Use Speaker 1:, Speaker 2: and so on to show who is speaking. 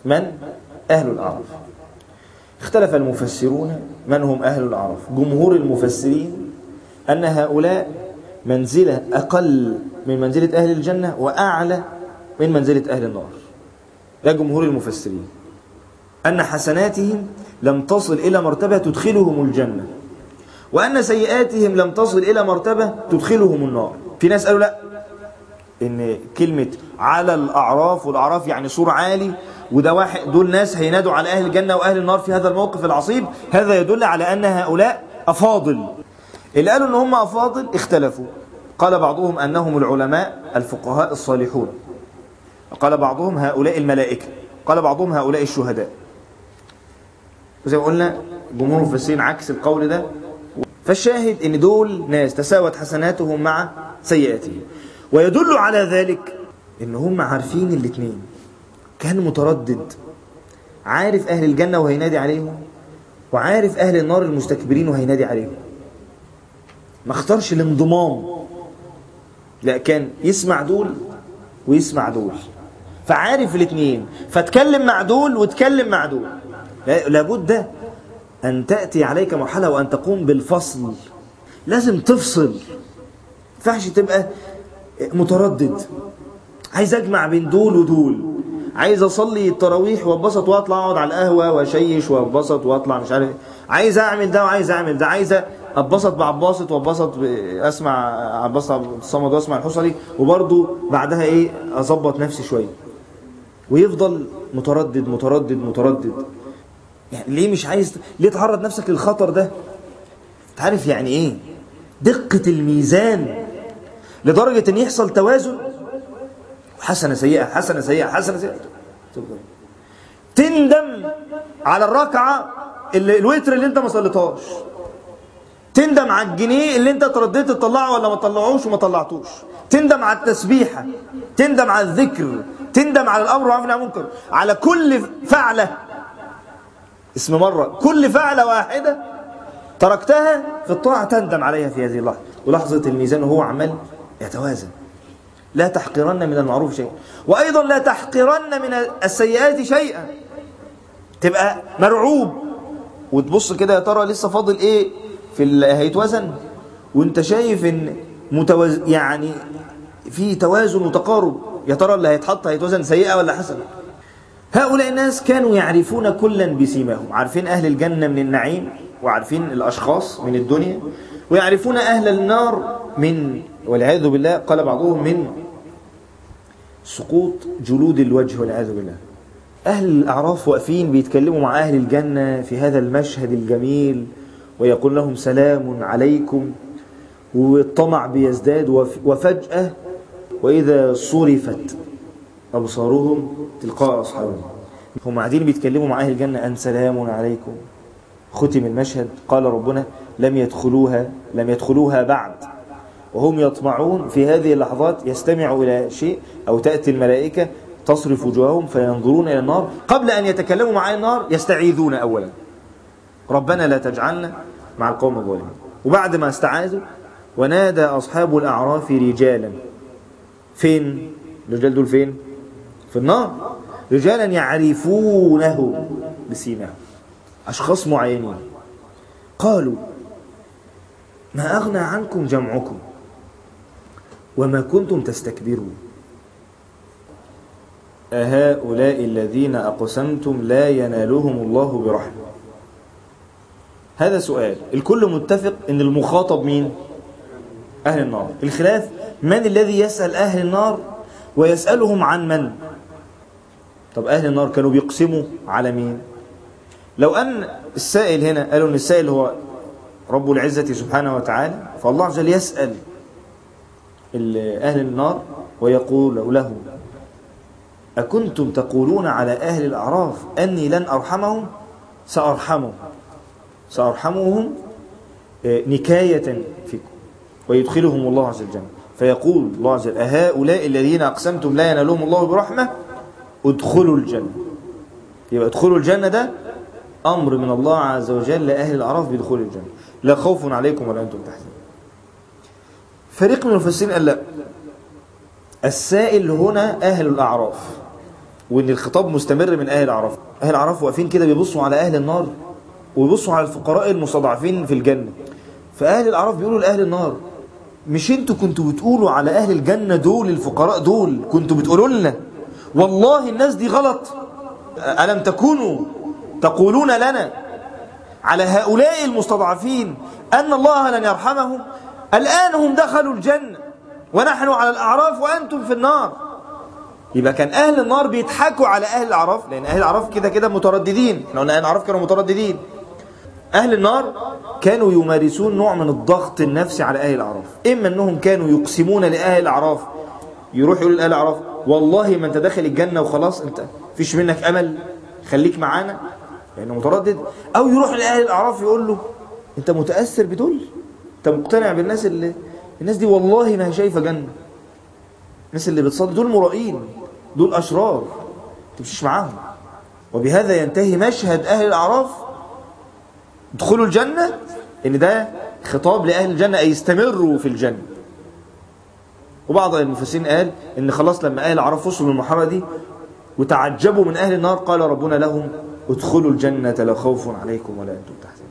Speaker 1: من أهل الأعراف اختلف المفسرون من هم أهل الأعراف جمهور المفسرين أن هؤلاء منزلة أقل من منزلة أهل الجنة وأعلى من منزلة أهل النار ده جمهور المفسرين أن حسناتهم لم تصل إلى مرتبة تدخلهم الجنة وأن سيئاتهم لم تصل إلى مرتبة تدخلهم النار في ناس قالوا لا إن كلمة على الأعراف والأعراف يعني سور عالي وده واحد دول ناس هينادوا على أهل الجنة وأهل النار في هذا الموقف العصيب هذا يدل على أن هؤلاء أفاضل اللي قالوا أن هم أفاضل اختلفوا قال بعضهم أنهم العلماء الفقهاء الصالحون قال بعضهم هؤلاء الملائكة قال بعضهم هؤلاء الشهداء وزي ما قلنا جمهور المفسرين عكس القول ده فالشاهد ان دول ناس تساوت حسناتهم مع سيئاتهم ويدل على ذلك ان هم عارفين الاثنين كان متردد عارف اهل الجنة وهينادي عليهم وعارف اهل النار المستكبرين وهينادي عليهم ما اختارش الانضمام لا كان يسمع دول ويسمع دول فعارف الاثنين فتكلم مع دول وتكلم مع دول لابد أن تأتي عليك مرحلة وأن تقوم بالفصل لازم تفصل ينفعش تبقى متردد عايز أجمع بين دول ودول عايز أصلي التراويح واتبسط وأطلع أقعد على القهوة وأشيش واتبسط وأطلع مش عارف عايز أعمل ده وعايز أعمل ده عايز اتبسط بعباسط واتبسط اسمع عباس عبد الصمد واسمع الحصري وبرضه بعدها ايه اظبط نفسي شويه ويفضل متردد متردد متردد يعني ليه مش عايز ليه تعرض نفسك للخطر ده تعرف يعني ايه دقة الميزان لدرجة ان يحصل توازن حسنة سيئة حسنة سيئة حسنة سيئة تندم على الركعة اللي الوتر اللي انت ما صليتهاش تندم على الجنيه اللي انت ترديت تطلعه ولا ما طلعوش وما طلعتوش تندم على التسبيحة تندم على الذكر تندم على الأمر وعن المنكر على كل فعلة اسم مرة كل فعلة واحدة تركتها في الطاعة تندم عليها في هذه اللحظة ولحظة الميزان وهو عمال يتوازن لا تحقرن من المعروف شيئا وأيضا لا تحقرن من السيئات شيئا تبقى مرعوب وتبص كده يا ترى لسه فاضل ايه في اللي هيتوزن وانت شايف ان متوز... يعني في توازن وتقارب يا ترى اللي هيتحط هيتوزن سيئة ولا حسنة هؤلاء الناس كانوا يعرفون كلا بسيماهم عارفين أهل الجنة من النعيم وعارفين الأشخاص من الدنيا ويعرفون أهل النار من والعياذ بالله قال بعضهم من سقوط جلود الوجه والعياذ بالله أهل الأعراف واقفين بيتكلموا مع أهل الجنة في هذا المشهد الجميل ويقول لهم سلام عليكم والطمع بيزداد وفجأة وإذا صرفت أبصارهم تلقاء أصحابهم هم قاعدين بيتكلموا مع أهل الجنة أن سلام عليكم ختم المشهد قال ربنا لم يدخلوها لم يدخلوها بعد وهم يطمعون في هذه اللحظات يستمعوا إلى شيء أو تأتي الملائكة تصرف وجوههم فينظرون إلى النار قبل أن يتكلموا مع النار يستعيذون أولا ربنا لا تجعلنا مع القوم الظالمين وبعد ما استعاذوا ونادى أصحاب الأعراف رجالا فين الرجال دول فين في النار رجالا يعرفونه بسيماهم أشخاص معينين قالوا ما أغنى عنكم جمعكم وما كنتم تستكبرون أهؤلاء الذين أقسمتم لا ينالهم الله برحمة هذا سؤال الكل متفق ان المخاطب مين أهل النار الخلاف من الذي يسأل أهل النار ويسألهم عن من طب أهل النار كانوا بيقسموا على مين لو أن السائل هنا قالوا أن السائل هو رب العزة سبحانه وتعالى فالله عز وجل يسأل أهل النار ويقول له أكنتم تقولون على أهل الأعراف أني لن أرحمهم سأرحمهم سأرحمهم نكاية فيكم ويدخلهم الله عز وجل فيقول الله عز وجل أهؤلاء الذين أقسمتم لا ينالهم الله برحمة ادخلوا الجنة يبقى ادخلوا الجنة ده أمر من الله عز وجل لأهل الأعراف بدخول الجنة لا خوف عليكم ولا أنتم تحزنون فريق من المفسرين قال لا السائل هنا أهل الأعراف وان الخطاب مستمر من اهل العرف اهل العرف واقفين كده بيبصوا على اهل النار ويبصوا على الفقراء المستضعفين في الجنة فاهل العرف بيقولوا لاهل النار مش انتوا كنتوا بتقولوا على اهل الجنة دول الفقراء دول كنتوا بتقولوا لنا والله الناس دي غلط ألم تكونوا تقولون لنا على هؤلاء المستضعفين أن الله لن يرحمهم الآن هم دخلوا الجنة ونحن على الأعراف وأنتم في النار يبقى كان أهل النار بيضحكوا على أهل الأعراف لأن أهل الأعراف كده كده مترددين احنا قلنا أهل الأعراف كانوا مترددين أهل النار كانوا يمارسون نوع من الضغط النفسي على أهل الأعراف إما أنهم كانوا يقسمون لأهل الأعراف يروح يقول لأهل الأعراف والله ما أنت داخل الجنة وخلاص أنت فيش منك أمل خليك معانا لأنه متردد أو يروح لأهل الأعراف يقول له أنت متأثر بدول أنت مقتنع بالناس اللي الناس دي والله ما هي شايفة جنة الناس اللي بتصلي دول مرائين دول أشرار تمشيش معاهم وبهذا ينتهي مشهد أهل الأعراف ادخلوا الجنة إن ده خطاب لأهل الجنة أي يستمروا في الجنة وبعض المفسرين قال إن خلاص لما أهل الأعراف وصلوا للمرحلة دي وتعجبوا من أهل النار قال ربنا لهم ادخلوا الجنة لا خوف عليكم ولا أنتم تحزنون